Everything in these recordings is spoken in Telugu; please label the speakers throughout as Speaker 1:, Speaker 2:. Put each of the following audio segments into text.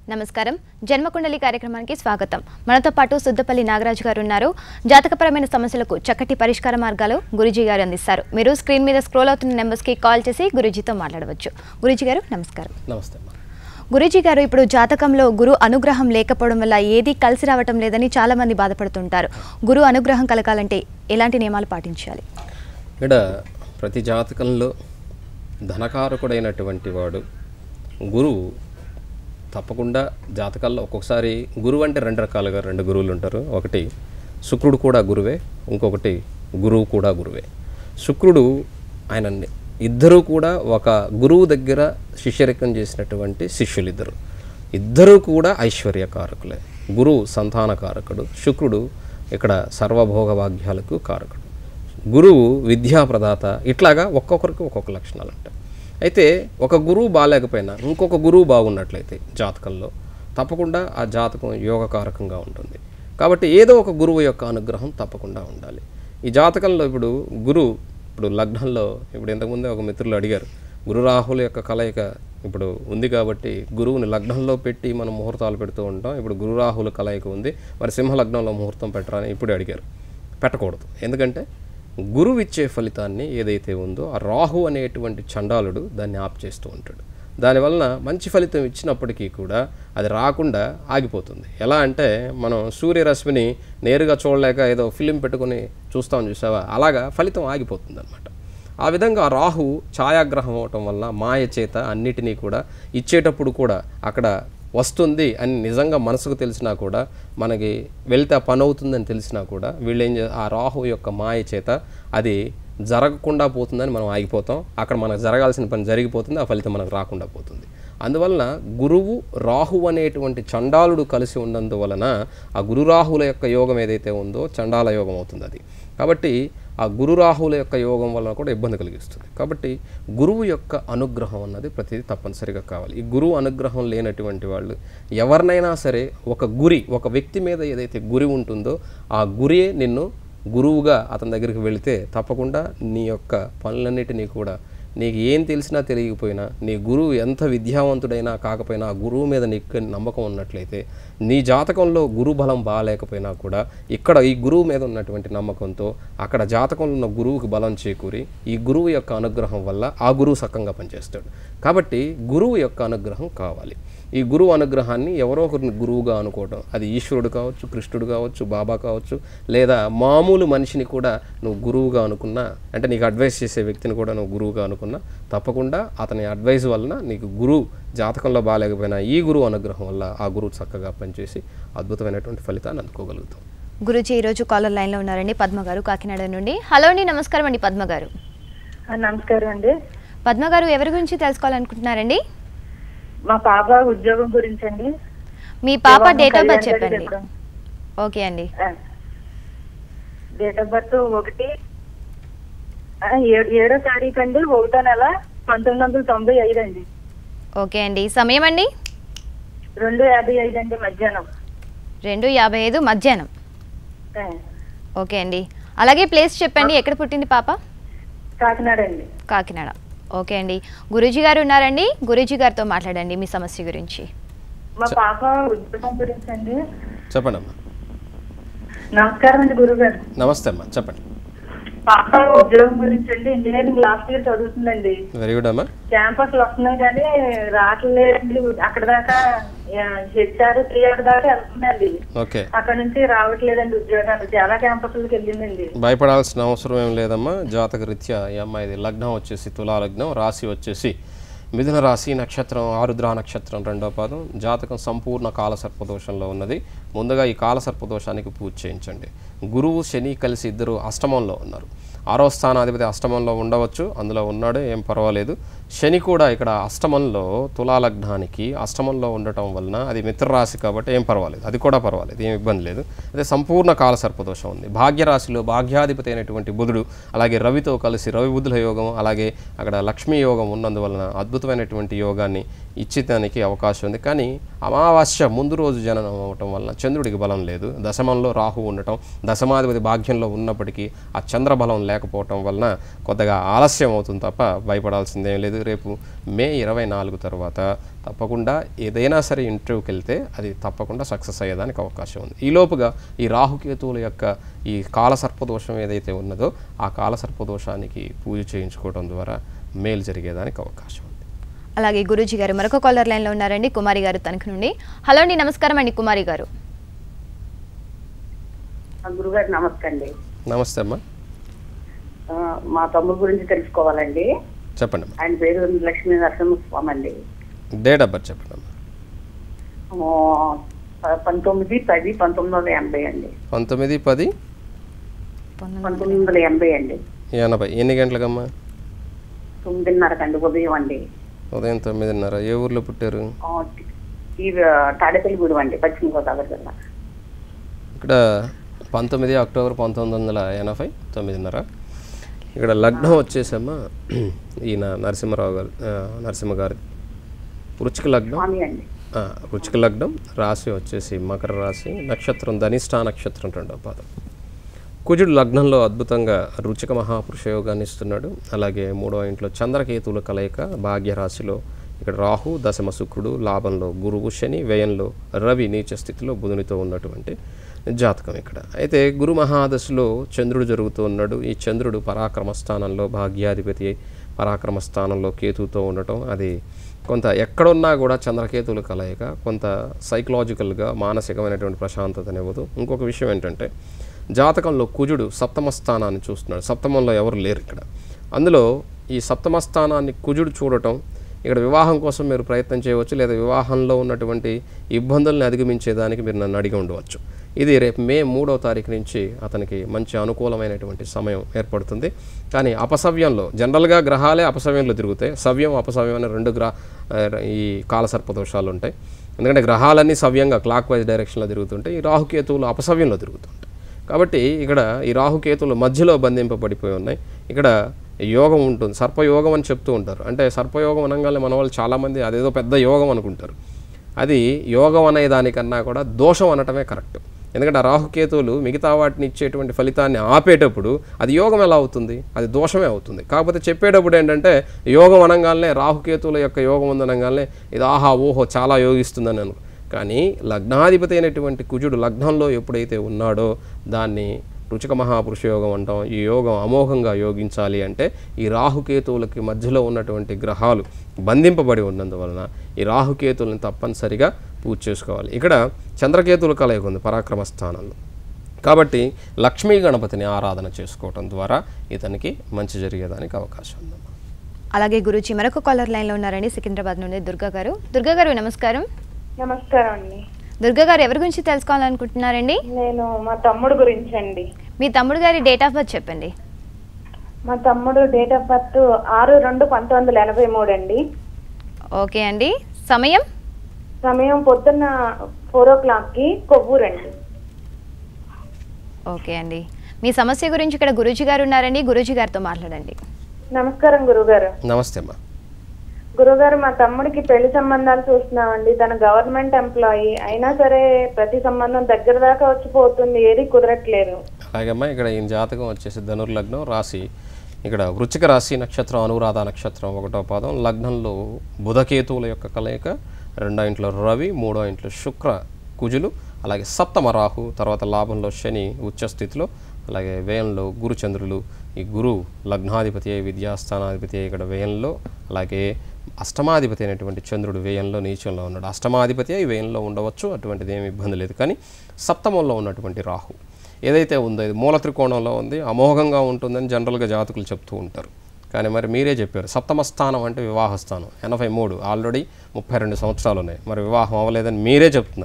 Speaker 1: నమస్కారం జన్మకుండలి కార్యక్రమానికి స్వాగతం మనతో పాటు సుద్దపల్లి నాగరాజు గారు ఉన్నారు జాతకపరమైన సమస్యలకు చక్కటి పరిష్కార మార్గాలు గురుజీ గారు అందిస్తారు మీరు స్క్రీన్ మీద స్క్రోల్ అవుతున్న నెంబర్స్కి కాల్ చేసి గురుజీతో మాట్లాడవచ్చు గురుజీ గారు నమస్కారం
Speaker 2: నమస్తే అమ్మా
Speaker 1: గురుజీ గారు ఇప్పుడు జాతకంలో గురు అనుగ్రహం లేకపోవడం వల్ల ఏది కలిసి రావటం లేదని చాలా మంది బాధపడుతుంటారు గురు అనుగ్రహం కలగాలంటే ఎలాంటి నియమాలు పాటించాలి
Speaker 2: ఇక్కడ ప్రతి జాతకంలో ధనకారకుడైనటువంటి వాడు గురువు తప్పకుండా జాతకాల్లో ఒక్కొక్కసారి గురువు అంటే రెండు రకాలుగా రెండు గురువులు ఉంటారు ఒకటి శుక్రుడు కూడా గురువే ఇంకొకటి గురువు కూడా గురువే శుక్రుడు ఆయన ఇద్దరూ కూడా ఒక గురువు దగ్గర శిష్యరికం చేసినటువంటి శిష్యులిద్దరు ఇద్దరూ కూడా ఐశ్వర్యకారకులే గురువు సంతానకారకుడు శుక్రుడు ఇక్కడ సర్వభోగ భాగ్యాలకు కారకుడు గురువు విద్యా ప్రదాత ఇట్లాగా ఒక్కొక్కరికి ఒక్కొక్క లక్షణాలు ఉంటాయి అయితే ఒక గురువు బాగాలేకపోయినా ఇంకొక గురువు బాగున్నట్లయితే జాతకంలో తప్పకుండా ఆ జాతకం యోగకారకంగా ఉంటుంది కాబట్టి ఏదో ఒక గురువు యొక్క అనుగ్రహం తప్పకుండా ఉండాలి ఈ జాతకంలో ఇప్పుడు గురువు ఇప్పుడు లగ్నంలో ఇప్పుడు ఇంతకుముందే ఒక మిత్రులు అడిగారు గురు రాహుల యొక్క కలయిక ఇప్పుడు ఉంది కాబట్టి గురువుని లగ్నంలో పెట్టి మనం ముహూర్తాలు పెడుతూ ఉంటాం ఇప్పుడు గురు రాహుల కలయిక ఉంది మరి సింహ లగ్నంలో ముహూర్తం పెట్టరా అని ఇప్పుడే అడిగారు పెట్టకూడదు ఎందుకంటే గురువు ఇచ్చే ఫలితాన్ని ఏదైతే ఉందో ఆ రాహు అనేటువంటి చండాలుడు దాన్ని ఆప్ చేస్తూ ఉంటాడు దానివలన మంచి ఫలితం ఇచ్చినప్పటికీ కూడా అది రాకుండా ఆగిపోతుంది ఎలా అంటే మనం సూర్యరశ్మిని నేరుగా చూడలేక ఏదో ఫిలిం పెట్టుకొని చూస్తాం చూసావా అలాగా ఫలితం ఆగిపోతుంది అనమాట ఆ విధంగా రాహు ఛాయాగ్రహం అవటం వల్ల మాయ చేత అన్నిటినీ కూడా ఇచ్చేటప్పుడు కూడా అక్కడ వస్తుంది అని నిజంగా మనసుకు తెలిసినా కూడా మనకి వెళ్తే ఆ పని అవుతుందని తెలిసినా కూడా వీళ్ళు ఏం చే ఆ రాహు యొక్క మాయ చేత అది జరగకుండా పోతుందని మనం ఆగిపోతాం అక్కడ మనకు జరగాల్సిన పని జరిగిపోతుంది ఆ ఫలితం మనకు రాకుండా పోతుంది అందువలన గురువు రాహు అనేటువంటి చండాలుడు కలిసి ఉన్నందువలన ఆ గురు రాహుల యొక్క యోగం ఏదైతే ఉందో చండాల యోగం అవుతుంది అది కాబట్టి ఆ గురు రాహుల యొక్క యోగం వలన కూడా ఇబ్బంది కలిగిస్తుంది కాబట్టి గురువు యొక్క అనుగ్రహం అన్నది ప్రతిదీ తప్పనిసరిగా కావాలి ఈ గురువు అనుగ్రహం లేనటువంటి వాళ్ళు ఎవరినైనా సరే ఒక గురి ఒక వ్యక్తి మీద ఏదైతే గురి ఉంటుందో ఆ గురియే నిన్ను గురువుగా అతని దగ్గరికి వెళితే తప్పకుండా నీ యొక్క పనులన్నిటినీ కూడా నీకు ఏం తెలిసినా తెలియకపోయినా నీ గురువు ఎంత విద్యావంతుడైనా కాకపోయినా ఆ గురువు మీద నీకు నమ్మకం ఉన్నట్లయితే నీ జాతకంలో గురు బలం బాగాలేకపోయినా కూడా ఇక్కడ ఈ గురువు మీద ఉన్నటువంటి నమ్మకంతో అక్కడ జాతకంలో ఉన్న గురువుకి బలం చేకూరి ఈ గురువు యొక్క అనుగ్రహం వల్ల ఆ గురువు సక్కంగా పనిచేస్తాడు కాబట్టి గురువు యొక్క అనుగ్రహం కావాలి ఈ గురువు అనుగ్రహాన్ని ఎవరో ఒకరిని గురువుగా అనుకోవడం అది ఈశ్వరుడు కావచ్చు కృష్ణుడు కావచ్చు బాబా కావచ్చు లేదా మామూలు మనిషిని కూడా నువ్వు గురువుగా అనుకున్నా అంటే నీకు అడ్వైస్ చేసే వ్యక్తిని కూడా నువ్వు గురువుగా అనుకున్నా తప్పకుండా అతని అడ్వైస్ వలన నీకు గురువు జాతకంలో బాగాలేకపోయినా ఈ గురువు అనుగ్రహం వల్ల ఆ గురువు చక్కగా పనిచేసి అద్భుతమైనటువంటి ఫలితాన్ని అందుకోగలుగుతాం
Speaker 1: గురుజీ ఈరోజు కాలర్ లైన్లో ఉన్నారండి పద్మ గారు కాకినాడ నుండి హలో అండి నమస్కారం అండి పద్మ గారు
Speaker 3: ఆ, నమస్కారం అండి
Speaker 1: పద్మ గారు ఎవరి గురించి తెలుసుకోవాలనుకుంటున్నారండి
Speaker 3: మా పాప ఉద్యోగం గురించి అండి
Speaker 1: మీ పాప
Speaker 3: వివాహం
Speaker 1: డేట్ ఆఫ్ బర్త్
Speaker 3: కళ్యాణ్ గారు
Speaker 1: చెప్పండి
Speaker 3: చెప్పడం.
Speaker 1: ఓకే అండి
Speaker 3: ఆ. డేట్ ఆఫ్ బర్త్ ఒకటి ఆ, ఏడు- ఏడో తారీఖు అండి ఒకటో నెల పంతొమ్మిది వందల తొంభై ఐదు అండి
Speaker 1: ఓకే అండి సమయం అండి
Speaker 3: రెండు యాభై ఐదు అండి మధ్యాహ్నం
Speaker 1: రెండు యాభై ఐదు మధ్యాహ్నం
Speaker 3: ఆ,
Speaker 1: ఓకే అండి అలాగే ప్లేస్ చెప్పండి ఎక్కడ పుట్టింది పాప
Speaker 3: కాకినాడ అండి
Speaker 1: కాకినాడ ఓకే అండి గురూజీ గారు ఉన్నారండి గురూజీ గారితో మాట్లాడండి మీ సమస్య గురించి
Speaker 3: మా పాప ఉద్యోగం గురించి అండి
Speaker 2: చెప్పండి అమ్మా
Speaker 3: నమస్కారం అండి గురువు గారు
Speaker 2: నమస్తే అమ్మా చెప్పండి
Speaker 3: పాప ఉద్యోగం గురించి అండి ఇంజనీరింగ్ లాస్ట్ ఇయర్ చదువుతుందండి
Speaker 2: వెరీ గుడ్ అమ్మా
Speaker 3: క్యాంపస్ వస్తున్నాయి కానీ రావట్లేదండి అక్కడ దాకా హెచ్ఆర్ త్రీ ఆర్ దాకా వెళ్తుందండి
Speaker 2: ఓకే
Speaker 3: అక్కడ నుంచి రావట్లేదండి ఉద్యోగాలు చాలా క్యాంపస్లకు వెళ్ళిందండి
Speaker 2: భయపడాల్సిన అవసరం ఏం లేదమ్మా జాతక రీత్యా ఈ అమ్మాయిది లగ్నం వచ్చేసి తులా లగ్నం రాశి వచ్చేసి మిథున రాశి నక్షత్రం ఆరుద్ర నక్షత్రం రెండో పాదం జాతకం సంపూర్ణ కాల సర్పదోషంలో ఉన్నది ముందుగా ఈ కాల సర్పదోషానికి పూజ చేయించండి గురువు శని కలిసి ఇద్దరు అష్టమంలో ఉన్నారు ఆరో స్థానాధిపతి అష్టమంలో ఉండవచ్చు అందులో ఉన్నాడు ఏం పర్వాలేదు శని కూడా ఇక్కడ అష్టమంలో తులా లగ్నానికి అష్టమంలో ఉండటం వలన అది మిత్రరాశి కాబట్టి ఏం పర్వాలేదు అది కూడా పర్వాలేదు ఏం ఇబ్బంది లేదు అదే సంపూర్ణ కాల సర్పదోషం ఉంది భాగ్యరాశిలో భాగ్యాధిపతి అయినటువంటి బుధుడు అలాగే రవితో కలిసి రవి బుధుల యోగం అలాగే అక్కడ లక్ష్మీ యోగం ఉన్నందువలన అద్భుతమైనటువంటి యోగాన్ని ఇచ్చేదానికి అవకాశం ఉంది కానీ అమావాస్య ముందు రోజు జననం అవ్వటం వలన చంద్రుడికి బలం లేదు దశమంలో రాహు ఉండటం దశమాధిపతి భాగ్యంలో ఉన్నప్పటికీ ఆ చంద్రబలం లేకపోవటం వలన కొద్దిగా ఆలస్యం అవుతుంది తప్ప భయపడాల్సిందేం లేదు రేపు మే ఇరవై నాలుగు తర్వాత తప్పకుండా ఏదైనా సరే ఇంటర్వ్యూకి వెళ్తే అది తప్పకుండా సక్సెస్ అయ్యేదానికి అవకాశం ఉంది ఈ లోపుగా ఈ రాహుకేతువుల యొక్క ఈ కాల సర్పదోషం ఏదైతే ఉన్నదో ఆ కాల సర్పదోషానికి పూజ చేయించుకోవడం ద్వారా మేలు జరిగేదానికి అవకాశం ఉంది
Speaker 1: అలాగే గురూజీ గారు మరొక కాలర్ లైన్లో ఉన్నారండి కుమారి గారు తనకు నుండి హలో అండి నమస్కారం అండి కుమారి గారు
Speaker 4: ఆ గురుగారు నమస్తే అండి
Speaker 2: నమస్తే అమ్మా
Speaker 4: ఆ, మా తమ్ముడు గురించి తెలుసుకోవాలండి
Speaker 2: చెప్పండి అమ్మా
Speaker 4: ఆయన పేరు లక్ష్మీ నరసింహస్వామి అండి
Speaker 2: డేట్ ఆఫ్ బర్త్ చెప్పండి అమ్మా
Speaker 4: ఆ, ప- పంతొమ్మిది పది పంతొమ్మిది వందల ఎనభై అండి
Speaker 2: పంతొమ్మిది పది
Speaker 4: పంతొమ్మిది వందల ఎనభై అండి
Speaker 2: ఎనభై ఎన్ని గంటలకమ్మా
Speaker 4: తొమ్మిదిన్నరకు అండి ఉదయం అండి
Speaker 2: ఉదయం తొమ్మిదిన్నర ఏ ఊర్లో పుట్టారు
Speaker 4: ఆ, ఈ తాడేపల్లిగూడెం అండి పశ్చిమ గోదావరి జిల్లా
Speaker 2: ఇక్కడ పంతొమ్మిది అక్టోబర్ పంతొమ్మిది వందల ఎనభై తొమ్మిదిన్నర ఇక్కడ లగ్నం వచ్చేసమ్మా ఈయన నరసింహరావు గారు ఆ, నరసింహ గారి వృచ్చిక లగ్నం
Speaker 4: స్వామి అండి
Speaker 2: ఆ, వృచ్చిక లగ్నం రాశి వచ్చేసి మకర రాశి నక్షత్రం ధనిష్టా నక్షత్రం రెండవ పాదం కుజుడు లగ్నంలో అద్భుతంగా రుచిక మహాపురుష యోగాన్ని ఇస్తున్నాడు అలాగే మూడో ఇంట్లో చంద్రకేతువుల కలయిక భాగ్య రాశిలో ఇక్కడ రాహు దశమ శుక్రుడు లాభంలో గురువు శని వ్యయంలో రవి నీచ స్థితిలో బుధునితో ఉన్నటువంటి జాతకం ఇక్కడ అయితే గురు మహాదశలో చంద్రుడు జరుగుతూ ఉన్నాడు ఈ చంద్రుడు పరాక్రమ స్థానంలో భాగ్యాధిపతి అయి పరాక్రమ స్థానంలో కేతువుతో ఉండటం అది కొంత ఎక్కడున్నా కూడా చంద్రకేతువుల కలయిక కొంత సైకలాజికల్గా మానసికమైనటువంటి ప్రశాంతతనివ్వదు ఇంకొక విషయం ఏంటంటే జాతకంలో కుజుడు సప్తమ స్థానాన్ని చూస్తున్నాడు సప్తమంలో ఎవరు లేరు ఇక్కడ అందులో ఈ సప్తమ స్థానాన్ని కుజుడు చూడటం ఇక్కడ వివాహం కోసం మీరు ప్రయత్నం చేయవచ్చు లేదా వివాహంలో ఉన్నటువంటి ఇబ్బందుల్ని అధిగమించేదానికి మీరు నన్ను అడిగి ఉండవచ్చు ఇది రేపు మే మూడో తారీఖు నుంచి అతనికి మంచి అనుకూలమైనటువంటి సమయం ఏర్పడుతుంది కానీ అపసవ్యంలో జనరల్గా గ్రహాలే అపసవ్యంలో తిరుగుతాయి సవ్యం అపసవ్యం అనే రెండు గ్రహ ఆ, ఈ కాలసర్ప దోషాలు ఉంటాయి ఎందుకంటే గ్రహాలన్నీ సవ్యంగా క్లాక్ వైజ్ డైరెక్షన్లో తిరుగుతుంటాయి ఈ రాహుకేతువులు అపసవ్యంలో తిరుగుతుంటాయి కాబట్టి ఇక్కడ ఈ రాహుకేతువులు మధ్యలో బంధింపబడిపోయి ఉన్నాయి ఇక్కడ యోగం ఉంటుంది సర్పయోగం అని చెప్తూ ఉంటారు అంటే సర్పయోగం అనగానే మన వాళ్ళు చాలామంది అదేదో పెద్ద యోగం అనుకుంటారు అది యోగం అనే దానికన్నా కూడా దోషం అనటమే కరెక్ట్ ఎందుకంటే ఆ రాహుకేతువులు మిగతా వాటిని ఇచ్చేటువంటి ఫలితాన్ని ఆపేటప్పుడు అది యోగం ఎలా అవుతుంది అది దోషమే అవుతుంది కాకపోతే చెప్పేటప్పుడు ఏంటంటే యోగం అనగానే రాహుకేతువుల యొక్క యోగం ఉందనగానే ఇది ఆహా ఓహో చాలా యోగిస్తుందని అను కానీ లగ్నాధిపతి అయినటువంటి కుజుడు లగ్నంలో ఎప్పుడైతే ఉన్నాడో దాన్ని రుచిక మహాపురుష యోగం అంటాం ఈ యోగం అమోఘంగా యోగించాలి అంటే ఈ రాహుకేతువులకి మధ్యలో ఉన్నటువంటి గ్రహాలు బంధింపబడి ఉన్నందువలన ఈ రాహుకేతువులను తప్పనిసరిగా పూజ చేసుకోవాలి ఇక్కడ చంద్రకేతువుల కలయిక ఉంది పరాక్రమ స్థానంలో కాబట్టి లక్ష్మీ గణపతిని ఆరాధన చేసుకోవటం ద్వారా ఇతనికి మంచి జరిగేదానికి అవకాశం ఉందమ్మా
Speaker 1: అలాగే గురూజీ మరొక కాలర్ లైన్లో ఉన్నారండి సికింద్రాబాద్ నుండి దుర్గా గారు దుర్గా గారు నమస్కారం
Speaker 5: నమస్కారం అండి
Speaker 1: దుర్గా గారు ఎవరి గురించి తెలుసుకోవాలనుకుంటున్నారండి
Speaker 5: నేను మా తమ్ముడు గురించి అండి
Speaker 1: మీ తమ్ముడు గారి డేట్ ఆఫ్ బర్త్ చెప్పండి
Speaker 5: మా తమ్ముడు డేట్ ఆఫ్ బర్త్ ఆరు రెండు పంతొమ్మిది వందల ఎనభై మూడు అండి
Speaker 1: ఓకే అండి సమయం
Speaker 5: సమయం పొద్దున్న ఫోర్ ఓ క్లాక్కి కొవ్వూరు అండి
Speaker 1: ఓకే అండి మీ సమస్య గురించి ఇక్కడ గురూజీ గారు ఉన్నారండి గురూజీ గారితో మాట్లాడండి
Speaker 5: నమస్కారం గురుగారు
Speaker 2: నమస్తే అమ్మా
Speaker 5: గురుగారు మా తమ్ముడికి పెళ్లి సంబంధాలు చూస్తున్నామండి తన గవర్నమెంట్ ఎంప్లాయీ అయినా సరే ప్రతి సంబంధం దగ్గర దాకా వచ్చిపోతుంది ఏది కుదరట్లేదు
Speaker 2: అలాగమ్మా ఇక్కడ ఈయన జాతకం వచ్చేసి ధనుర్లగ్నం రాశి ఇక్కడ వృచ్చిక రాశి నక్షత్రం అనురాధ నక్షత్రం ఒకటో పాదం లగ్నంలో బుధకేతువుల యొక్క కలయిక రెండో ఇంట్లో రవి మూడో ఇంట్లో శుక్ర కుజులు అలాగే సప్తమ రాహు తర్వాత లాభంలో శని ఉచ్చ స్థితిలో అలాగే వ్యయంలో గురుచంద్రులు ఈ గురు లగ్నాధిపతి అయి విద్యాస్థానాధిపతి అయి ఇక్కడ వ్యయంలో అలాగే అష్టమాధిపతి అయినటువంటి చంద్రుడు వ్యయంలో నీచంలో ఉన్నాడు అష్టమాధిపతి అయి వ్యయంలో ఉండవచ్చు అటువంటిది ఏమి ఇబ్బంది లేదు కానీ సప్తమంలో ఉన్నటువంటి రాహు ఏదైతే ఉందో ఇది మూల త్రికోణంలో ఉంది అమోఘంగా ఉంటుందని జనరల్గా జాతకులు చెప్తూ ఉంటారు కానీ మరి మీరే చెప్పారు సప్తమ స్థానం అంటే వివాహ స్థానం ఎనభై మూడు ఆల్రెడీ ముప్పై రెండు సంవత్సరాలు ఉన్నాయి మరి వివాహం అవ్వలేదని మీరే చెప్తున్నారు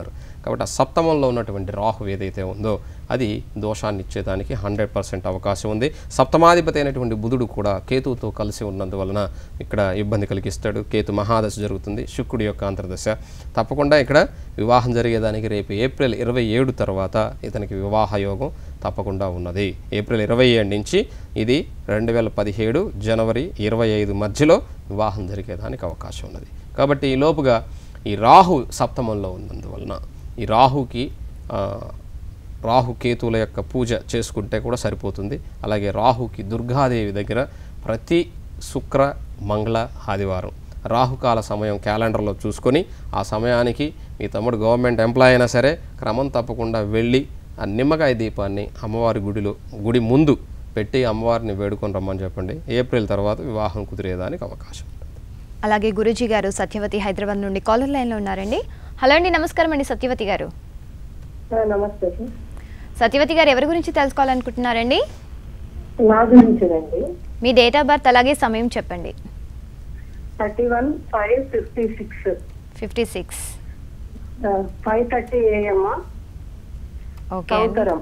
Speaker 2: కాబట్టి ఆ సప్తమంలో ఉన్నటువంటి రాహు ఏదైతే ఉందో అది దోషాన్ని ఇచ్చేదానికి హండ్రెడ్ పర్సెంట్ అవకాశం ఉంది సప్తమాధిపతి అయినటువంటి బుధుడు కూడా కేతువుతో కలిసి ఉన్నందువలన ఇక్కడ ఇబ్బంది కలిగిస్తాడు కేతు మహాదశ జరుగుతుంది శుక్రుడి యొక్క అంతర్దశ తప్పకుండా ఇక్కడ వివాహం జరిగేదానికి రేపు ఏప్రిల్ ఇరవై ఏడు తర్వాత ఇతనికి వివాహ యోగం తప్పకుండా ఉన్నది ఏప్రిల్ ఇరవై ఏడు నుంచి ఇది రెండు వేల పదిహేడు జనవరి ఇరవై ఐదు మధ్యలో వివాహం జరిగేదానికి అవకాశం ఉన్నది కాబట్టి ఈ లోపుగా ఈ రాహు సప్తమంలో ఉన్నందువలన ఈ రాహుకి ఆ, రాహు కేతువుల యొక్క పూజ చేసుకుంటే కూడా సరిపోతుంది అలాగే రాహుకి దుర్గాదేవి దగ్గర ప్రతి శుక్ర మంగళ ఆదివారం రాహుకాల సమయం క్యాలెండర్లో చూసుకొని ఆ సమయానికి మీ తమ్ముడు గవర్నమెంట్ ఎంప్లాయ్ అయినా సరే క్రమం తప్పకుండా వెళ్ళి ఆ నిమ్మకాయ దీపాన్ని అమ్మవారి గుడిలో గుడి ముందు పెట్టి అమ్మవారిని వేడుకొని రమ్మని చెప్పండి ఏప్రిల్ తర్వాత వివాహం కుదిరేదానికి అవకాశం ఉంది
Speaker 1: అలాగే గురూజీ గారు సత్యవతి హైదరాబాద్ నుండి కాలర్ లైన్లో ఉన్నారండి హలో అండి నమస్కారం అండి సత్యవతి గారు
Speaker 3: నమస్తే సార్
Speaker 1: సత్యవతి గారు ఎవరి గురించి తెలుసుకోవాలనుకుంటున్నారండి
Speaker 3: నా గురించినండి
Speaker 1: మీ డేట్ ఆఫ్ బర్త్ అలాగే సమయం చెప్పండి
Speaker 3: thirty one five fifty six
Speaker 1: fifty six
Speaker 3: five thirty AM
Speaker 1: okay అండి.
Speaker 3: కౌతరం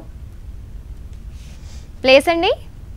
Speaker 1: ప్లేస్ అండి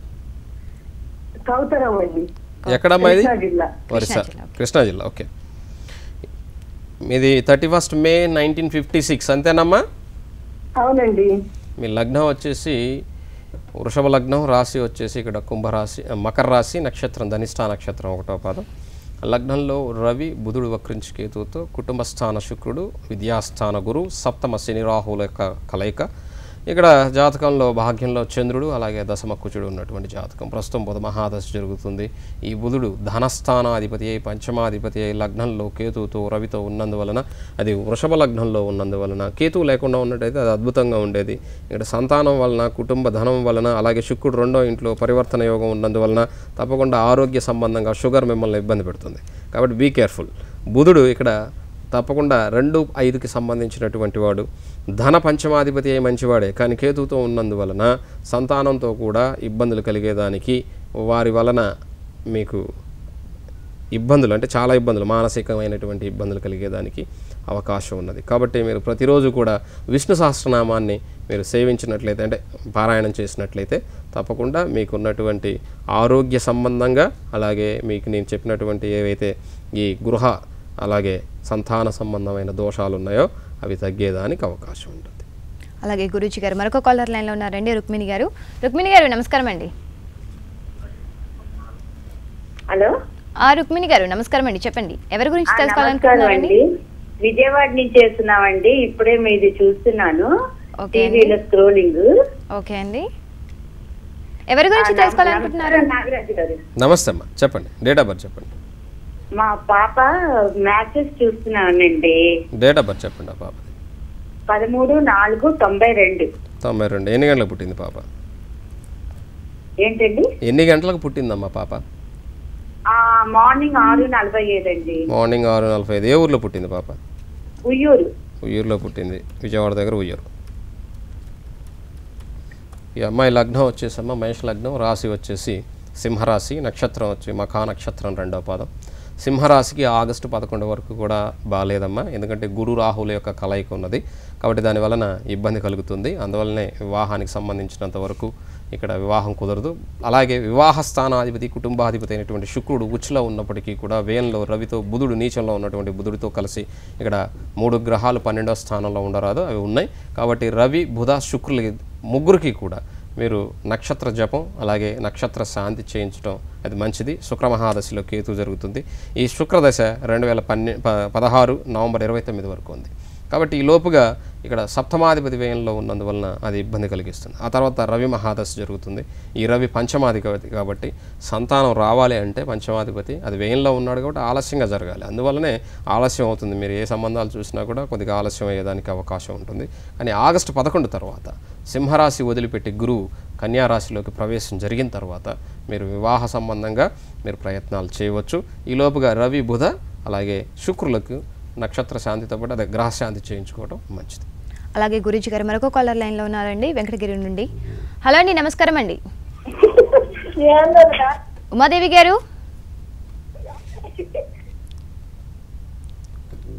Speaker 3: కౌతరం అండి
Speaker 2: ఎక్కడమ్మా ఇది
Speaker 3: కృష్ణా జిల్లా
Speaker 2: ఒరిస్సా
Speaker 1: కృష్ణా జిల్లా, ఓకే.
Speaker 2: కృష్ణా జిల్లా ఓకే మీది thirty first May nineteen fifty six అంతేనమ్మా
Speaker 3: అవునండి
Speaker 2: మీ లగ్నం వచ్చేసి వృషభ లగ్నం రాశి వచ్చేసి ఇక్కడ కుంభరాశి ఆ, మకర రాశి నక్షత్రం ధనిష్ఠా నక్షత్రం ఒకటో పాదం లగ్నంలో రవి బుధుడు వక్రించి కేతువుతో కుటుంబ స్థాన శుక్రుడు విద్యాస్థాన గురు సప్తమ శని రాహువుల యొక్క కలయిక ఇక్కడ జాతకంలో భాగ్యంలో చంద్రుడు అలాగే దశమ కుచుడు ఉన్నటువంటి జాతకం ప్రస్తుతం బుధ మహాదశ జరుగుతుంది ఈ బుధుడు ధనస్థానాధిపతి అయి పంచమాధిపతి అయి లగ్నంలో కేతువుతో రవితో ఉన్నందువలన అది వృషభ లగ్నంలో ఉన్నందువలన కేతువు లేకుండా ఉన్నట్టయితే అది అద్భుతంగా ఉండేది ఇక్కడ సంతానం వలన కుటుంబ ధనం వలన అలాగే శుక్రుడు రెండో ఇంట్లో పరివర్తన యోగం ఉన్నందువలన తప్పకుండా ఆరోగ్య సంబంధంగా షుగర్ మిమ్మల్ని ఇబ్బంది పెడుతుంది కాబట్టి బీ కేర్ఫుల్ బుధుడు ఇక్కడ తప్పకుండా రెండు ఐదుకి సంబంధించినటువంటి వాడు ధన పంచమాధిపతి అయి మంచివాడే కానీ కేతువుతో ఉన్నందువలన సంతానంతో కూడా ఇబ్బందులు కలిగేదానికి వారి వలన మీకు ఇబ్బందులు అంటే చాలా ఇబ్బందులు మానసికమైనటువంటి ఇబ్బందులు కలిగేదానికి అవకాశం ఉన్నది కాబట్టి మీరు ప్రతిరోజు కూడా విష్ణు సహస్రనామాన్ని మీరు సేవించినట్లయితే అంటే పారాయణం చేసినట్లయితే తప్పకుండా మీకున్నటువంటి ఆరోగ్య సంబంధంగా అలాగే మీకు నేను చెప్పినటువంటి ఏవైతే ఈ గృహ అలాగే సంతాన సంబంధమైన దోషాలు ఉన్నాయో అవి తగ్గేదానికి అవకాశం ఉంటుంది
Speaker 1: అలాగే గురూజీ గారు మరొక కాలర్ లైన్లో ఉన్నారండి రుక్మిణి గారు రుక్మిణి గారు నమస్కారం అండి
Speaker 6: హలో
Speaker 1: ఆ రుక్మిణి గారు నమస్కారం అండి చెప్పండి ఎవరి గురించి
Speaker 6: ఆ, నమస్కారం
Speaker 1: తెలుసుకోవాలనుకుంటున్నారండి
Speaker 6: అండి విజయవాడ నుంచి చేస్తున్నామండి ఇప్పుడే మీది చూస్తున్నాను
Speaker 1: ఓకే అండి.
Speaker 6: టీవీలో స్క్రోలింగ్
Speaker 1: ఓకే అండి ఎవరి గురించి
Speaker 6: ఆ,
Speaker 1: తెలుసుకోవాలనుకుంటున్నారు
Speaker 6: నమస్కారం నాగరాజు గారు
Speaker 2: నమస్తే అమ్మా చెప్పండి డేట్ ఆఫ్ బర్త్ చెప్పండి
Speaker 6: మా పాప మ్యాచెస్ చూస్తున్నానండి
Speaker 2: డేట్ ఆఫ్ బర్త్ చెప్పండి ఆ పాపది
Speaker 6: పదమూడు నాలుగు తొంభై రెండు
Speaker 2: తొంభై రెండు ఎన్ని గంటలకు పుట్టింది పాప
Speaker 6: ఏంటండి
Speaker 2: ఎన్ని గంటలకు పుట్టిందమ్మా పాప
Speaker 6: ఆ మార్నింగ్ ఆరు నలభై ఏడు అండి
Speaker 2: మార్నింగ్ ఆరు నలభై ఐదు ఏ ఊర్లో పుట్టింది పాప
Speaker 6: ఉయ్యూరు
Speaker 2: ఉయ్యూరులో పుట్టింది విజయవాడ దగ్గర ఉయ్యూరు ఈ అమ్మాయి లగ్నం వచ్చేసమ్మ మహేష్ లగ్నం రాశి వచ్చేసి సింహరాశి నక్షత్రం వచ్చి మఖా నక్షత్రం రెండవ పాదం సింహరాశికి ఆగస్టు పదకొండు వరకు కూడా బాగాలేదమ్మా ఎందుకంటే గురు రాహుల యొక్క కలయిక ఉన్నది కాబట్టి దాని వలన ఇబ్బంది కలుగుతుంది అందువల్లనే వివాహానికి సంబంధించినంత వరకు ఇక్కడ వివాహం కుదరదు అలాగే వివాహ స్థానాధిపతి కుటుంబాధిపతి అయినటువంటి శుక్రుడు ఉచ్చులో ఉన్నప్పటికీ కూడా వేయంలో రవితో బుధుడు నీచంలో ఉన్నటువంటి బుధుడితో కలిసి ఇక్కడ మూడు గ్రహాలు పన్నెండవ స్థానంలో ఉండరాదు అవి ఉన్నాయి కాబట్టి రవి బుధ శుక్రులకి ముగ్గురికి కూడా మీరు నక్షత్ర జపం అలాగే నక్షత్ర శాంతి చేయించడం అది మంచిది శుక్రమహాదశలో కేతు జరుగుతుంది ఈ శుక్రదశ రెండు వేల పన్నె ప- పదహారు నవంబర్ ఇరవై తొమ్మిది వరకు ఉంది కాబట్టి ఈ లోపుగా ఇక్కడ సప్తమాధిపతి వ్యయంలో ఉన్నందువలన అది ఇబ్బంది కలిగిస్తుంది ఆ తర్వాత రవి మహాదశ జరుగుతుంది ఈ రవి పంచమాధిపతి కాబట్టి సంతానం రావాలి అంటే పంచమాధిపతి అది వ్యయంలో ఉన్నాడు కాబట్టి ఆలస్యంగా జరగాలి అందువల్లనే ఆలస్యం అవుతుంది మీరు ఏ సంబంధాలు చూసినా కూడా కొద్దిగా ఆలస్యం అయ్యేదానికి అవకాశం ఉంటుంది కానీ ఆగస్టు పదకొండు తర్వాత సింహరాశి వదిలిపెట్టి గురువు కన్యారాశిలోకి ప్రవేశం జరిగిన తర్వాత మీరు వివాహ సంబంధంగా మీరు ప్రయత్నాలు చేయవచ్చు ఈ లోపుగా రవి బుధ అలాగే శుక్రులకు నక్షత్ర శాంతితో పాటు అదే గ్రహ శాంతి చేయించుకోవడం మంచిది
Speaker 1: అలాగే గురూజీ గారు మరొక కాలర్ లైన్లో ఉన్నారండి వెంకటగిరి నుండి హలో అండి నమస్కారం అండి ఉమాదేవి గారు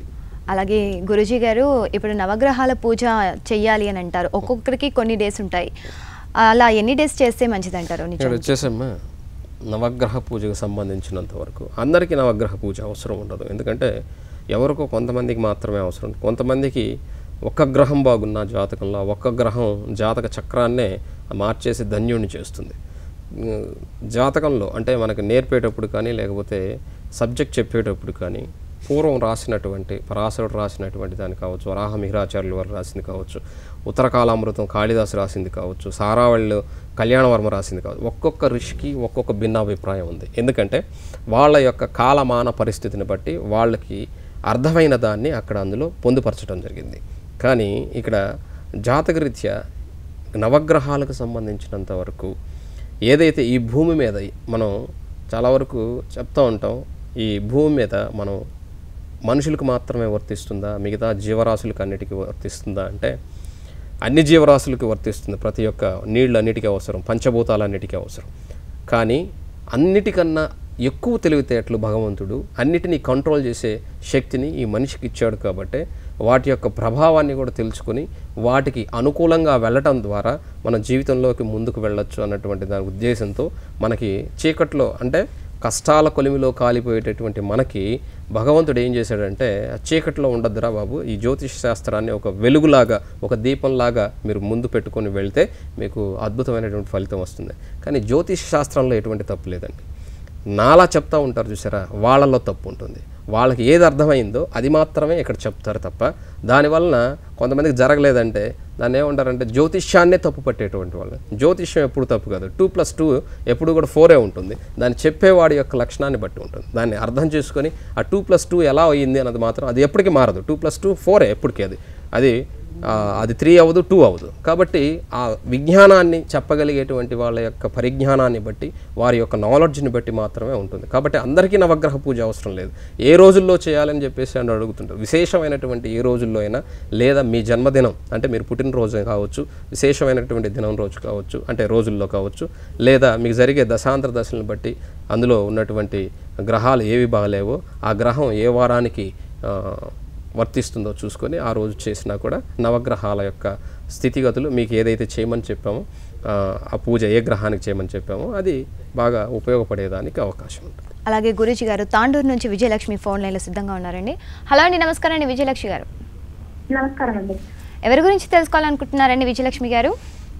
Speaker 1: అలాగే గురుజీ గారు ఇప్పుడు నవగ్రహాల పూజ చెయ్యాలి అని అంటారు ఒక్కొక్కరికి కొన్ని డేస్ ఉంటాయి అలా ఎన్ని డేస్ చేస్తే మంచిది అంటారు
Speaker 2: ఇక్కడ
Speaker 1: నిజం
Speaker 2: వచ్చేసమ్మా నవగ్రహ పూజకు సంబంధించినంత వరకు అందరికీ నవగ్రహ పూజ అవసరం ఉండదు ఎందుకంటే ఎవరికో కొంతమందికి మాత్రమే అవసరం కొంతమందికి ఒక్క గ్రహం బాగున్న జాతకంలో ఒక్క గ్రహం జాతక చక్రాన్నే మార్చేసి ధన్యుణ్ణి చేస్తుంది ఉమ్, జాతకంలో అంటే మనకు నేర్పేటప్పుడు కానీ లేకపోతే సబ్జెక్ట్ చెప్పేటప్పుడు కానీ పూర్వం రాసినటువంటి పరాశరుడు రాసినటువంటి దాన్ని కావచ్చు వరాహ మిహిరాచార్యుల వారు రాసింది కావచ్చు ఉత్తరకాలామృతం కాళిదాసు రాసింది కావచ్చు సారావళ్ళు కళ్యాణవర్మ రాసింది కావచ్చు ఒక్కొక్క ఋషికి ఒక్కొక్క భిన్నాభిప్రాయం ఉంది ఎందుకంటే వాళ్ళ యొక్క కాలమాన పరిస్థితిని బట్టి వాళ్ళకి అర్థమైన దాన్ని అక్కడ అందులో పొందుపరచడం జరిగింది కానీ ఇక్కడ జాతకరీత్యా నవగ్రహాలకు సంబంధించినంత వరకు ఏదైతే ఈ భూమి మీద మనం చాలా వరకు చెప్తూ ఉంటాం ఈ భూమి మీద మనం మనుషులకు మాత్రమే వర్తిస్తుందా మిగతా జీవరాశులకు అన్నిటికీ వర్తిస్తుందా అంటే అన్ని జీవరాశులకు వర్తిస్తుంది ప్రతి ఒక్క నీళ్ళు అన్నిటికీ అవసరం పంచభూతాలన్నిటికీ అవసరం కానీ అన్నిటికన్నా ఎక్కువ తెలివితేటలు భగవంతుడు అన్నిటినీ కంట్రోల్ చేసే శక్తిని ఈ మనిషికి ఇచ్చాడు కాబట్టి వాటి యొక్క ప్రభావాన్ని కూడా తెలుసుకొని వాటికి అనుకూలంగా వెళ్ళటం ద్వారా మన జీవితంలోకి ముందుకు వెళ్ళొచ్చు అన్నటువంటి దాని ఉద్దేశంతో మనకి చీకట్లో అంటే కష్టాల కొలిమిలో కాలిపోయేటటువంటి మనకి భగవంతుడు ఏం చేశాడంటే ఆ చీకట్లో ఉండద్దురా బాబు ఈ జ్యోతిష శాస్త్రాన్ని ఒక వెలుగులాగా ఒక దీపంలాగా మీరు ముందు పెట్టుకొని వెళ్తే మీకు అద్భుతమైనటువంటి ఫలితం వస్తుంది కానీ జ్యోతిష శాస్త్రంలో ఎటువంటి తప్పు లేదండి నాలా చెప్తా ఉంటారు చూసారా వాళ్ళలో తప్పు ఉంటుంది వాళ్ళకి ఏది అర్థమైందో అది మాత్రమే ఇక్కడ చెప్తారు తప్ప దానివలన కొంతమందికి జరగలేదంటే దాన్ని ఏమంటారంటే జ్యోతిష్యాన్నే తప్పు పట్టేటువంటి వాళ్ళు జ్యోతిష్యం ఎప్పుడు తప్పు కాదు టూ ప్లస్ టూ ఎప్పుడు కూడా ఫోరే ఉంటుంది దాన్ని చెప్పేవాడి యొక్క లక్షణాన్ని బట్టి ఉంటుంది దాన్ని అర్థం చేసుకొని ఆ టూ ప్లస్ టూ ఎలా అయ్యింది అన్నది మాత్రం అది ఎప్పటికీ మారదు టూ ప్లస్ టూ ఫోరే ఎప్పటికీ అది అది ఆ, అది త్రీ అవ్వదు టూ అవ్వదు కాబట్టి ఆ విజ్ఞానాన్ని చెప్పగలిగేటువంటి వాళ్ళ యొక్క పరిజ్ఞానాన్ని బట్టి వారి యొక్క నాలెడ్జ్ని బట్టి మాత్రమే ఉంటుంది కాబట్టి అందరికీ నవగ్రహ పూజ అవసరం లేదు ఏ రోజుల్లో చేయాలని చెప్పేసి అని అడుగుతుంటారు విశేషమైనటువంటి ఏ రోజుల్లో అయినా లేదా మీ జన్మదినం అంటే మీరు పుట్టినరోజు కావచ్చు విశేషమైనటువంటి దినం రోజు కావచ్చు అంటే రోజుల్లో కావచ్చు లేదా మీకు జరిగే దశాంతర దశలను బట్టి అందులో ఉన్నటువంటి గ్రహాలు ఏవి బాగలేవో ఆ గ్రహం ఏ వారానికి ఆ, వర్తిస్తుందో చూసుకొని ఆ రోజు చేసినా కూడా నవగ్రహాల యొక్క స్థితిగతులు మీకు ఏదైతే చేయమని చెప్పామో ఆ, ఆ పూజ ఏ గ్రహానికి చేయమని చెప్పామో అది బాగా ఉపయోగపడేదానికి అవకాశం ఉంటుంది
Speaker 1: అలాగే గురూజీ గారు తాండూరు నుంచి విజయలక్ష్మి ఫోన్ లైన్లో సిద్ధంగా ఉన్నారండి హలో అండి నమస్కారం అండి విజయలక్ష్మి గారు
Speaker 7: నమస్కారం అండి
Speaker 1: ఎవరి గురించి తెలుసుకోవాలనుకుంటున్నారండి విజయలక్ష్మి గారు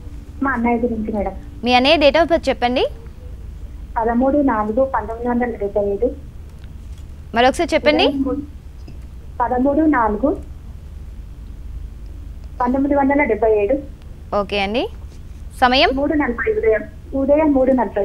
Speaker 7: మా అన్నయ్య గురించి మేడం
Speaker 1: మీ అనే డేట్ ఆఫ్ బర్త్ చెప్పండి
Speaker 7: పదమూడు నాలుగు పంతొమ్మిది వందల డెబ్బై ఐదు
Speaker 1: మరొకసారి చెప్పండి
Speaker 7: పదమూడు నాలుగు పంతొమ్మిది వందల డెబ్బై ఏడు
Speaker 1: ఓకే అండి సమయం
Speaker 7: మూడు నలభై ఉదయం ఉదయం మూడు నలభై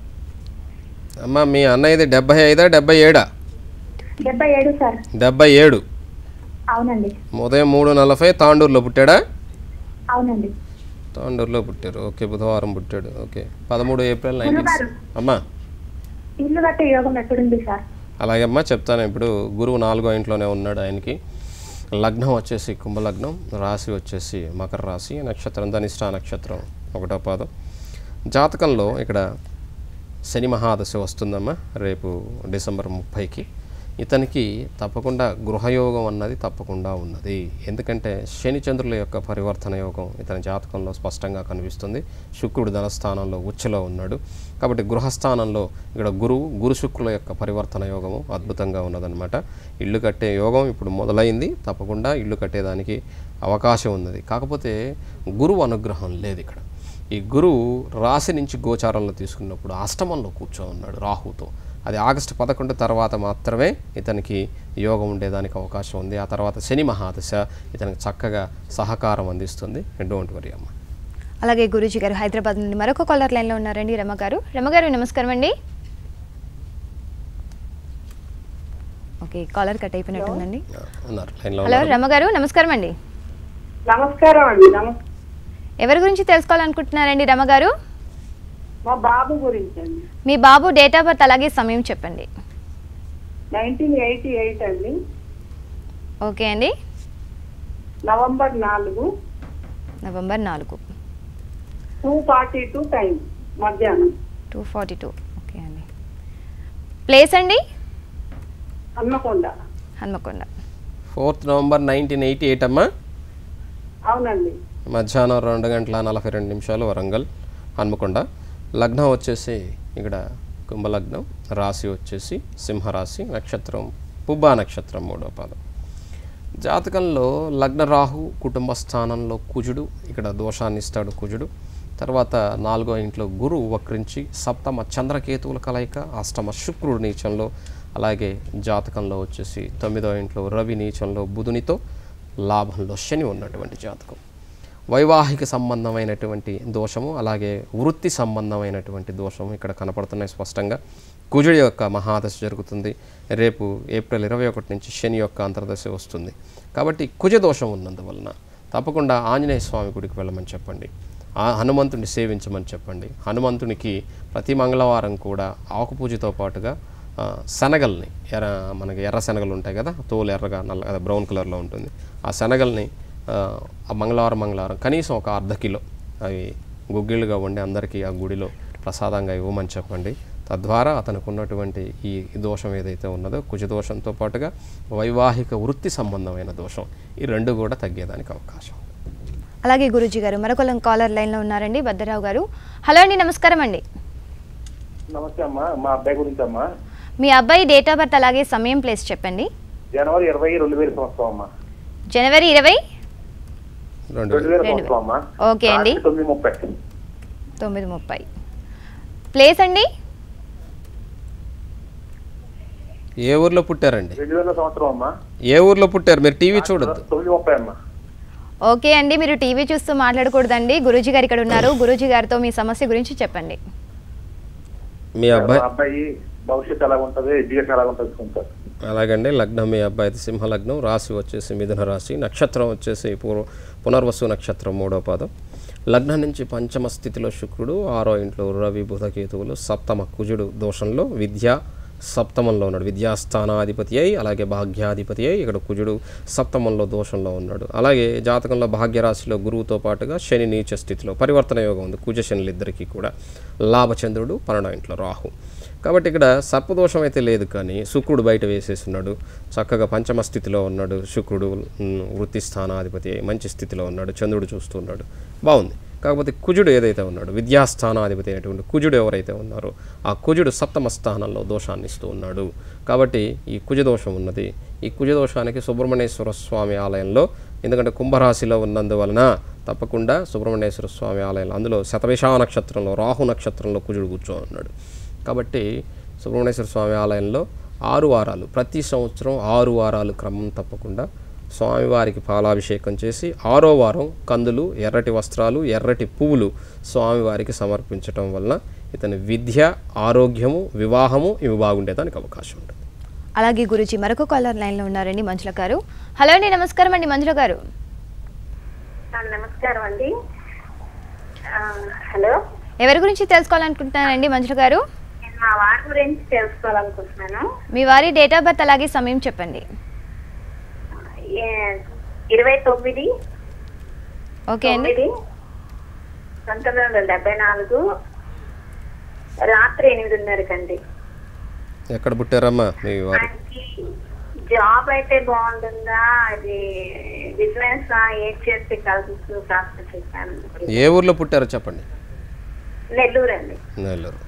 Speaker 2: అమ్మ మీ అన్నయ్యది డెబ్బై ఐదా డెబ్బై ఏడా
Speaker 7: డెబ్బై ఏడు సార్
Speaker 2: డెబ్బై ఏడు
Speaker 7: అవునండి
Speaker 2: ఉదయం మూడు నలభై తాండూరులో పుట్టాడా
Speaker 7: అవునండి
Speaker 2: తాండూరులో పుట్టారు ఓకే బుధవారం పుట్టాడు ఓకే పదమూడు ఏప్రిల్ నైన్టీన్ అమ్మా
Speaker 7: ఇల్లు కట్టే యోగం ఎక్కడుంది సార్
Speaker 2: అలాగే అమ్మా చెప్తాను ఇప్పుడు గురువు నాలుగో ఇంట్లోనే ఉన్నాడు ఆయనకి లగ్నం వచ్చేసి కుంభలగ్నం రాశి వచ్చేసి మకర రాశి నక్షత్రం ధనిష్ట నక్షత్రం ఒకటో పాదం జాతకంలో ఇక్కడ శని మహాదశ వస్తుందమ్మా రేపు డిసెంబర్ ముప్పైకి ఇతనికి తప్పకుండా గృహయోగం అన్నది తప్పకుండా ఉన్నది ఎందుకంటే శని చంద్రుల యొక్క పరివర్తన యోగం ఇతని జాతకంలో స్పష్టంగా కనిపిస్తుంది శుక్రుడు ధనస్థానంలో ఉచ్చలో ఉన్నాడు కాబట్టి గృహస్థానంలో ఇక్కడ గురువు గురు శుక్రుల యొక్క పరివర్తన యోగము అద్భుతంగా ఉన్నదన్నమాట ఇల్లు కట్టే యోగం ఇప్పుడు మొదలైంది తప్పకుండా ఇల్లు కట్టేదానికి అవకాశం ఉన్నది కాకపోతే గురువు అనుగ్రహం లేదు ఇక్కడ ఈ గురువు రాశి నుంచి గోచారంలో తీసుకున్నప్పుడు అష్టమంలో కూర్చో ఉన్నాడు రాహుతో అది ఆగస్టు పదకొండు తర్వాత మాత్రమే ఇతనికి యోగం ఉండేదానికి అవకాశం ఉంది ఆ తర్వాత శని మహాదశ ఇతనికి చక్కగా సహకారం అందిస్తుంది డోంట్ వరీ అమ్మ
Speaker 1: అలాగే గురూజీ గారు హైదరాబాద్ నుండి మరొక కాలర్ లైన్లో ఉన్నారండి రమ గారు రమ గారు నమస్కారం అండి ఓకే కాలర్ కట్ అయిపోయినట్టుందండి
Speaker 2: ఆ, ఉన్నారు లైన్లో
Speaker 1: హలో
Speaker 2: ఉన్నారు
Speaker 1: రమ గారు నమస్కారం అండి
Speaker 4: నమస్కారం అండి నమస్
Speaker 1: ఎవరి గురించి తెలుసుకోవాలనుకుంటున్నారండి రమ గారు
Speaker 4: మా బాబు గురించి అండి
Speaker 1: మీ బాబు డేట్ ఆఫ్ బర్త్ అలాగే సమయం చెప్పండి
Speaker 4: నైన్టీన్ ఎయిటీ ఎయిట్ అండి
Speaker 1: ఓకే అండి
Speaker 4: నవంబర్ నాలుగు
Speaker 1: నవంబర్ నాలుగు
Speaker 4: టూ ఫార్టీ టూ టైం మధ్యాహ్నం
Speaker 1: టూ ఫార్టీ టూ ఓకే అండి ప్లేస్ అండి
Speaker 4: Hanmakonda
Speaker 1: Hanmakonda
Speaker 2: fourth November nineteen eighty eight అమ్మా
Speaker 4: అవునండి
Speaker 2: మధ్యాహ్నం రెండు గంటల నలభై రెండు నిమిషాలు వరంగల్ హన్మకొండ లగ్నం వచ్చేసి ఇక్కడ కుంభలగ్నం రాశి వచ్చేసి సింహరాశి నక్షత్రం పుబ్బా నక్షత్రం మూడో పాదం జాతకంలో లగ్న రాహు కుటుంబ స్థానంలో కుజుడు ఇక్కడ దోషాన్ని ఇస్తాడు కుజుడు తర్వాత నాలుగో ఇంట్లో గురువు వక్రించి సప్తమ చంద్రకేతువుల కలయిక అష్టమ శుక్రుడు నీచంలో అలాగే జాతకంలో వచ్చేసి తొమ్మిదో ఇంట్లో రవి నీచంలో బుధునితో లాభంలో శని ఉన్నటువంటి జాతకం వైవాహిక సంబంధమైనటువంటి దోషము అలాగే వృత్తి సంబంధమైనటువంటి దోషము ఇక్కడ కనపడుతున్నాయి స్పష్టంగా కుజుడి యొక్క మహాదశ జరుగుతుంది రేపు ఏప్రిల్ ఇరవై ఒకటి నుంచి శని యొక్క అంతర్దశ వస్తుంది కాబట్టి కుజ దోషం ఉన్నందువలన తప్పకుండా ఆంజనేయ స్వామి గుడికి వెళ్ళమని చెప్పండి ఆ హనుమంతుని సేవించమని చెప్పండి హనుమంతునికి ప్రతి మంగళవారం కూడా ఆకుపూజతో పాటుగా ఆ, శనగల్ని ఎర్ర మనకి ఎర్ర శనగలు ఉంటాయి కదా తోలు ఎర్రగా నల్ల అదే బ్రౌన్ కలర్లో ఉంటుంది ఆ శనగల్ని ఆ, ఆ మంగళవారం మంగళవారం కనీసం ఒక అర్ధ కిలో అవి గుగ్గిళ్ళుగా వండి అందరికీ ఆ గుడిలో ప్రసాదంగా ఇవ్వమని చెప్పండి తద్వారా అతనికి ఉన్నటువంటి ఈ దోషం ఏదైతే ఉన్నదో కుజ దోషంతో పాటుగా వైవాహిక వృత్తి సంబంధమైన దోషం ఈ రెండు కూడా తగ్గేదానికి అవకాశం ఉంది.
Speaker 1: అలాగే గురూజీ గారు మరొక కాలర్ లైన్లో ఉన్నారండి భద్రరావు గారు హలో అండి నమస్కారం అండి
Speaker 8: నమస్తే అమ్మా మా అబ్బాయి గురించి అమ్మా
Speaker 1: మీ అబ్బాయి డేట్ ఆఫ్ బర్త్ అలాగే సమయం ప్లేస్ చెప్పండి
Speaker 8: జనవరి ఇరవై రెండు వేల సంవత్సరం అమ్మా
Speaker 1: జనవరి ఇరవై
Speaker 2: రెండు
Speaker 8: రెండు వేల
Speaker 1: రెండు
Speaker 8: సంవత్సరం అమ్మా
Speaker 1: ఓకే అండి.
Speaker 8: రాత్రి తొమ్మిది ముప్పై
Speaker 1: తొమ్మిది ముప్పై ప్లేస్ అండి
Speaker 2: ఏ ఊర్లో పుట్టారండి
Speaker 8: రెండు వేల సంవత్సరం అమ్మా
Speaker 2: ఏ ఊర్లో పుట్టారు మీరు టీవీ చూడొద్దు
Speaker 8: తొమ్మిది ముప్పై అమ్మా
Speaker 1: ఓకే అండి మీరు టీవీ చూస్తూ మాట్లాడకూడదండి గురూజీ గారు ఇక్కడ ఉన్నారు గురూజీ గారితో మీ సమస్య గురించి చెప్పండి
Speaker 2: మీ అబ్బాయి
Speaker 8: మా అబ్బాయి భవిష్యత్తు ఎలా ఉంటది ఎడ్యుకేషన్ ఎలా ఉంటుంది సార్
Speaker 2: అలాగండి లగ్నం మీ అబ్బాయిది సింహ లగ్నం రాశి వచ్చేసి మిథున రాశి నక్షత్రం వచ్చేసి పూర్వ పునర్వసు నక్షత్రం మూడో పాదం లగ్నం నుంచి పంచమ స్థితిలో శుక్రుడు ఆరో ఇంట్లో రవి బుధకేతువులు సప్తమ కుజుడు దోషంలో విద్య సప్తమంలో ఉన్నాడు విద్యాస్థానాధిపతి అయి అలాగే భాగ్యాధిపతి అయి ఇక్కడ కుజుడు సప్తమంలో దోషంలో ఉన్నాడు అలాగే జాతకంలో భాగ్యరాశిలో గురువుతో పాటుగా శని నీచ స్థితిలో పరివర్తన యోగం ఉంది కుజ శనులు ఇద్దరికీ కూడా లాభచంద్రుడు పన్నెండో ఇంట్లో రాహు కాబట్టి ఇక్కడ సర్పదోషం అయితే లేదు కానీ శుక్రుడు బయట వేసేస్తున్నాడు చక్కగా పంచమ స్థితిలో ఉన్నాడు శుక్రుడు ఉమ్, వృత్తి స్థానాధిపతి అయి మంచి స్థితిలో ఉన్నాడు చంద్రుడు చూస్తున్నాడు బాగుంది కాకపోతే కుజుడు ఏదైతే ఉన్నాడు విద్యాస్థానాధిపతి అయినటువంటి కుజుడు ఎవరైతే ఉన్నారో ఆ కుజుడు సప్తమ స్థానంలో దోషాన్ని ఇస్తూ ఉన్నాడు కాబట్టి ఈ కుజ దోషం ఉన్నది ఈ కుజ దోషానికి సుబ్రహ్మణ్యేశ్వర స్వామి ఆలయంలో ఎందుకంటే కుంభరాశిలో ఉన్నందువలన తప్పకుండా సుబ్రహ్మణ్యేశ్వర స్వామి ఆలయంలో అందులో శతవిష నక్షత్రంలో రాహు నక్షత్రంలో కుజుడు కూర్చొని ఉన్నాడు కాబట్టి సుబ్రహ్మణ్యేశ్వర స్వామి ఆలయంలో ఆరు వారాలు ప్రతి సంవత్సరం ఆరు వారాలు క్రమం తప్పకుండా స్వామివారికి పాలాభిషేకం చేసి ఆరో వారం కందులు ఎర్రటి వస్త్రాలు ఎర్రటి పువ్వులు స్వామివారికి సమర్పించటం వలన ఇతని విద్య ఆరోగ్యము వివాహము ఇవి బాగుండేదానికి అవకాశం ఉంటుంది
Speaker 1: అలాగే గురూజీ మరొక కాలర్ లైన్లో ఉన్నారండి మంజుల గారు హలో అండి నమస్కారం అండి మంజుల గారు
Speaker 6: ఆ, నమస్కారం అండి ఆ, హలో
Speaker 1: ఎవరి గురించి తెలుసుకోవాలనుకుంటున్నారండి మంజుల గారు
Speaker 6: నేను మా వారి గురించి తెలుసుకోవాలనుకుంటున్నాను
Speaker 1: మీ వారి డేట్ ఆఫ్ బర్త్ అలాగే సమయం చెప్పండి
Speaker 6: ఏ- ఇరవై తొమ్మిది
Speaker 1: ఓకే అండి
Speaker 6: తొమ్మిది పంతొమ్మిది వందల డెబ్బై నాలుగు రాత్రి ఎనిమిదిన్నరకండి
Speaker 2: ఎక్కడ పుట్టారమ్మా మీ వారు
Speaker 6: ఆయనకి జాబ్ అయితే బాగుంటుందా అది బిజినెస్ ఏం చేస్తే కలిసి కాస్త చెప్పాను
Speaker 2: ఏ ఊర్లో పుట్టారో చెప్పండి
Speaker 6: నెల్లూరు అండి
Speaker 2: నెల్లూరు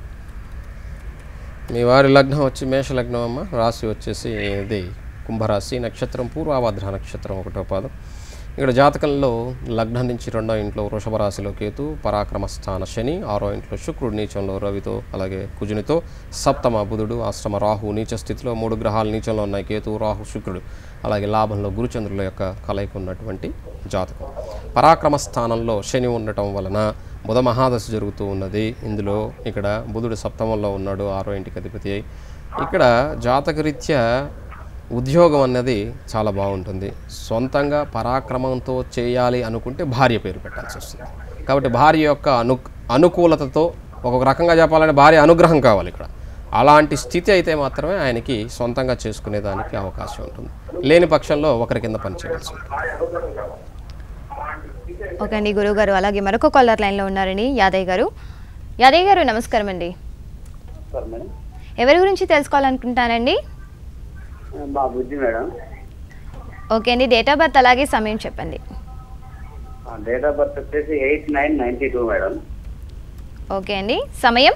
Speaker 2: మీ వారి లగ్నం వచ్చి మేష లగ్నం అమ్మ రాశి వచ్చేసి ఇది కుంభరాశి నక్షత్రం పూర్వాభద్ర నక్షత్రం ఒకటో పాదం ఇక్కడ జాతకంలో లగ్నం నుంచి రెండో ఇంట్లో వృషభ రాశిలో కేతు పరాక్రమ స్థాన శని ఆరో ఇంట్లో శుక్రుడు నీచంలో రవితో అలాగే కుజునితో సప్తమ బుధుడు అష్టమ రాహు నీచ స్థితిలో మూడు గ్రహాలు నీచంలో ఉన్నాయి కేతు రాహు శుక్రుడు అలాగే లాభంలో గురుచంద్రుల యొక్క కలయిక ఉన్నటువంటి జాతకం పరాక్రమ స్థానంలో శని ఉండటం వలన బుధ మహాదశ జరుగుతూ ఉన్నది ఇందులో ఇక్కడ బుధుడు సప్తమంలో ఉన్నాడు ఆరో ఇంటికి అధిపతి అయి ఇక్కడ జాతకరీత్యా ఉద్యోగం అన్నది చాలా బాగుంటుంది సొంతంగా పరాక్రమంతో చేయాలి అనుకుంటే భార్య పేరు పెట్టాల్సి వస్తుంది కాబట్టి భార్య యొక్క అను అనుకూలతతో ఒక్కొక్క రకంగా చెప్పాలంటే భార్య అనుగ్రహం కావాలి ఇక్కడ అలాంటి స్థితి అయితే మాత్రమే ఆయనకి సొంతంగా చేసుకునేదానికి అవకాశం ఉంటుంది లేని పక్షంలో ఒకరి కింద పనిచేయాల్సి ఉంటుంది
Speaker 1: ఓకే అండి గురువు గారు అలాగే మరొక కాలర్ లైన్లో ఉన్నారండి యాదయ్య గారు యాదయ్య గారు నమస్కారం అండి
Speaker 9: సార్ మేడం
Speaker 1: ఎవరి గురించి తెలుసుకోవాలనుకుంటానండి
Speaker 9: మా బుద్ధి మేడం
Speaker 1: ఓకే అండి డేట్ ఆఫ్ బర్త్ అలాగే సమయం చెప్పండి
Speaker 9: డేట్ ఆఫ్ బర్త్ వచ్చేసి eight nine ninety two madam
Speaker 1: okay అండి సమయం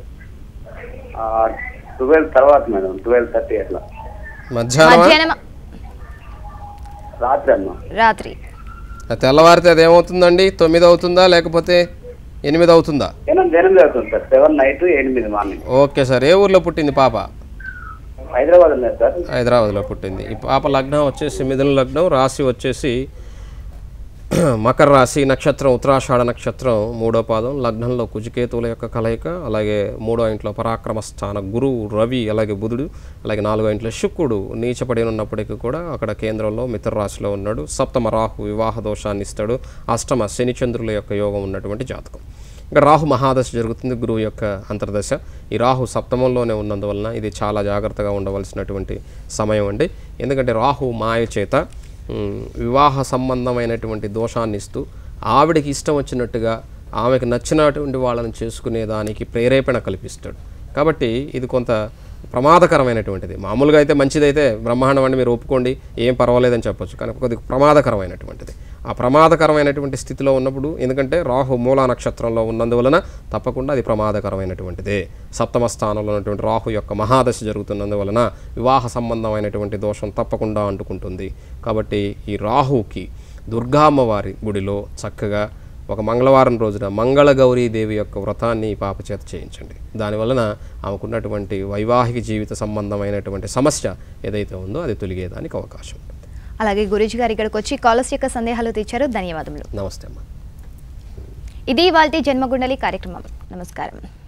Speaker 9: ట్వెల్వ్ తర్వాత మేడం ట్వెల్వ్ థర్టీ అట్లా
Speaker 2: మధ్యాహ్నం
Speaker 1: మధ్యాహ్నం
Speaker 9: రాత్రి అమ్మ
Speaker 1: రాత్రి
Speaker 2: తెల్లవారితే అది ఏమవుతుందండి తొమ్మిది అవుతుందా లేకపోతే ఎనిమిది అవుతుందా
Speaker 9: ఎనిమిది ఎనిమిది అవుతుంది సార్ సెవెన్ నైట్ ఎనిమిది మార్నింగ్
Speaker 2: ఓకే సార్ ఏ ఊర్లో పుట్టింది పాప
Speaker 9: హైదరాబాద్ లేదు సార్
Speaker 2: హైదరాబాద్లో పుట్టింది ఈ పాప లగ్నం వచ్చేసి మిథున లగ్నం రాశి వచ్చేసి మకర రాశి నక్షత్రం ఉత్తరాషాఢ నక్షత్రం మూడో పాదం లగ్నంలో కుజికేతువుల యొక్క కలయిక అలాగే మూడో ఇంట్లో పరాక్రమ స్థాన గురువు రవి అలాగే బుధుడు అలాగే నాలుగో ఇంట్లో శుక్రుడు నీచపడి ఉన్నప్పటికీ కూడా అక్కడ కేంద్రంలో మిత్ర రాశిలో ఉన్నాడు సప్తమ రాహు వివాహ దోషాన్ని ఇస్తాడు అష్టమ శనిచంద్రుల యొక్క యోగం ఉన్నటువంటి జాతకం ఇంకా రాహు మహాదశ జరుగుతుంది గురువు యొక్క అంతర్దశ ఈ రాహు సప్తమంలోనే ఉన్నందువలన ఇది చాలా జాగ్రత్తగా ఉండవలసినటువంటి సమయం అండి ఎందుకంటే రాహు మాయ చేత ఉమ్, వివాహ సంబంధమైనటువంటి దోషాన్ని ఇస్తూ ఆవిడకి ఇష్టం వచ్చినట్టుగా ఆమెకు నచ్చినటువంటి వాళ్ళని చేసుకునే దానికి ప్రేరేపణ కల్పిస్తాడు కాబట్టి ఇది కొంత ప్రమాదకరమైనటువంటిది మామూలుగా అయితే మంచిదైతే బ్రహ్మాండం అని మీరు ఒప్పుకోండి ఏం పర్వాలేదని చెప్పొచ్చు కానీ కొద్దిగా ప్రమాదకరమైనటువంటిది ఆ ప్రమాదకరమైనటువంటి స్థితిలో ఉన్నప్పుడు ఎందుకంటే రాహు మూలా నక్షత్రంలో ఉన్నందువలన తప్పకుండా అది ప్రమాదకరమైనటువంటిదే సప్తమ స్థానంలో ఉన్నటువంటి రాహు యొక్క మహాదశ జరుగుతున్నందువలన వివాహ సంబంధమైనటువంటి దోషం తప్పకుండా అంటుకుంటుంది కాబట్టి ఈ రాహుకి దుర్గామ్మవారి గుడిలో చక్కగా ఒక మంగళవారం రోజున మంగళగౌరీ దేవి యొక్క వ్రతాన్ని ఈ పాప చేత చేయించండి దానివలన ఆమెకున్నటువంటి వైవాహిక జీవిత సంబంధమైనటువంటి సమస్య ఏదైతే ఉందో అది తొలిగేదానికి అవకాశం ఉంటుంది
Speaker 1: అలాగే గురుజీ గారు ఇక్కడికి వచ్చి కాలర్స్ యొక్క సందేహాలు తీర్చారు ధన్యవాదములు
Speaker 2: నమస్తే అమ్మా
Speaker 1: ఇది ఇవాల్టి జన్మగుండలి కార్యక్రమం నమస్కారం